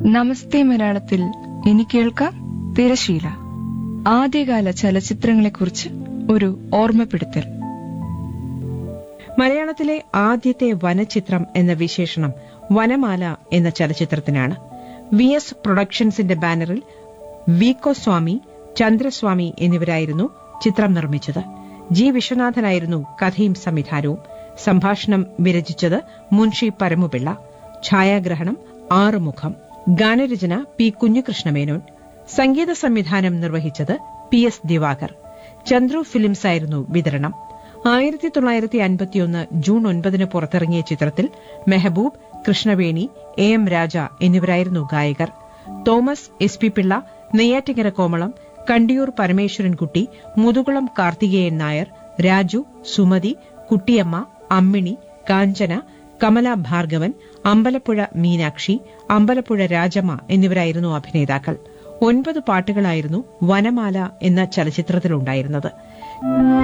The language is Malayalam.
നമസ്തേ മലയാളത്തിൽ ഇനി കേൾക്കാം തിരശീല ആദ്യകാല ചലച്ചിത്രങ്ങളെക്കുറിച്ച് ഒരു ഓർമ്മപ്പെടുത്തൽ മലയാളത്തിലെ ആദ്യത്തെ വനചിത്രം എന്ന വിശേഷണം വനമാല എന്ന ചലച്ചിത്രത്തിനാണ് വി എസ് പ്രൊഡക്ഷൻസിന്റെ ബാനറിൽ വികോ സ്വാമി ചന്ദ്രസ്വാമി എന്നിവരായിരുന്നു ചിത്രം നിർമ്മിച്ചത് ജി വിശ്വനാഥനായിരുന്നു കഥയും സംവിധാനവും സംഭാഷണം വിരചിച്ചത് മുൻഷി പരമുപിള്ള ഛായാഗ്രഹണം ആറുമുഖം ഗാനരചന പി കുഞ്ഞികൃഷ്ണമേനോൻ സംഗീത സംവിധാനം നിർവഹിച്ചത് P S Divakar Chandru films ആയിരുന്നു വിതരണം ആയിരത്തി തൊള്ളായിരത്തി അൻപത്തിയൊന്ന് ജൂൺ ഒൻപതിന് പുറത്തിറങ്ങിയ ചിത്രത്തിൽ മെഹബൂബ് കൃഷ്ണവേണി എ എം രാജ എന്നിവരായിരുന്നു ഗായകർ Thomas S P Pillai Neyyattinkara Komalam Kandiyoor Parameswarankutty Muthukulam Karthikeyan Nair Raju Sumathi Kuttiyamma Ammini Kanchana Kamala Bhargavan Ambalappuzha Meenakshi Ambalappuzha Rajamma എന്നിവരായിരുന്നു അഭിനേതാക്കൾ ഒൻപത് പാട്ടുകളായിരുന്നു വനമാല എന്ന ചലച്ചിത്രത്തിലുണ്ടായിരുന്നത്